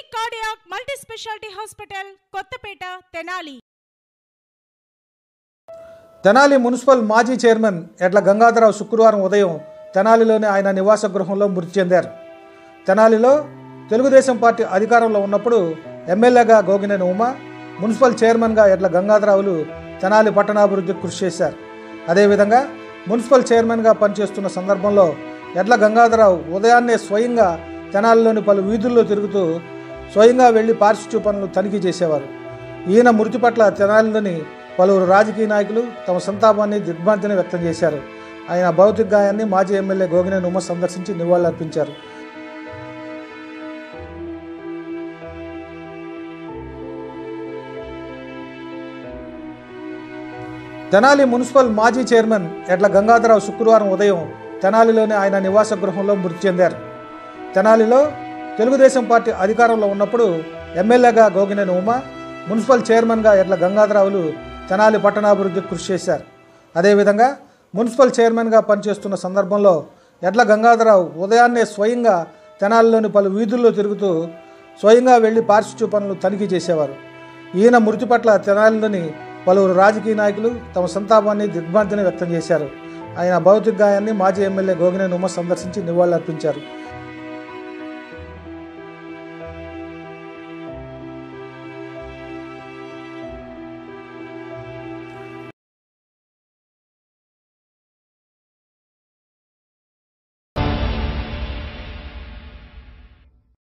cardiac multi specialty hospital Kothapeta Tenali Tenali municipal మాజీ chairman Edla Gangadhararao శుక్రవారం ఉదయం తెనాలిలోని ఆయన నివాస గృహంలో మృతి చెందారు తెనాలిలో తెలుగుదేశం పార్టీ అధికారంలో ఉన్నప్పుడు ఎమ్మెల్యేగా గోగినేని ఉమ మున్సిపల్ చైర్మన్గా ఎడ్ల గంగాధరరావులు తెనాలి పట్టణాభివృద్ధికి కృషి చేశారు అదేవిధంగా మున్సిపల్ చైర్మన్గా పనిచేస్తున్న సందర్భంలో ఎడ్ల గంగాధరరావు ఉదయాన్నే స్వయంగా తెనాలిలోని పలు వీధుల్లో తిరుగుతూ స్వయంగా వెళ్లి పారిశుధ్య పనులు తనిఖీ చేసేవారు ఈయన మృతి పట్ల తెనాలిలోని పలువురు రాజకీయ నాయకులు తమ సంతాపాన్ని దిగ్భ్రాంతిని వ్యక్తం చేశారు ఆయన భౌతిక గాయాన్ని మాజీ ఎమ్మెల్యే గోగినేని ఉమ సందర్శించి నివాళులర్పించారు తెనాలి మున్సిపల్ మాజీ చైర్మన్ ఎడ్ల గంగాధరరావు శుక్రవారం ఉదయం తెనాలిలోని ఆయన నివాస గృహంలో మృతి చెందారు తెనాలిలో తెలుగుదేశం పార్టీ అధికారంలో ఉన్నప్పుడు ఎమ్మెల్యేగా గోగినేని ఉమ మున్సిపల్ చైర్మన్గా ఎడ్ల గంగాధరరావులు తెనాలి పట్టణాభివృద్ధికి కృషి చేశారు అదేవిధంగా మున్సిపల్ చైర్మన్గా పనిచేస్తున్న సందర్భంలో ఎడ్ల గంగాధరరావు ఉదయాన్నే స్వయంగా తెనాలిలోని పలు వీధుల్లో తిరుగుతూ స్వయంగా వెళ్లి పారిశుధ్య పనులు తనిఖీ చేసేవారు ఈయన మృతి పట్ల తెనాలిలోని పలువురు రాజకీయ నాయకులు తమ సంతాపాన్ని దిగ్భ్రాంతిని వ్యక్తం చేశారు ఆయన భౌతిక గాయాన్ని మాజీ ఎమ్మెల్యే గోగినేని ఉమ సందర్శించి నివాళులర్పించారు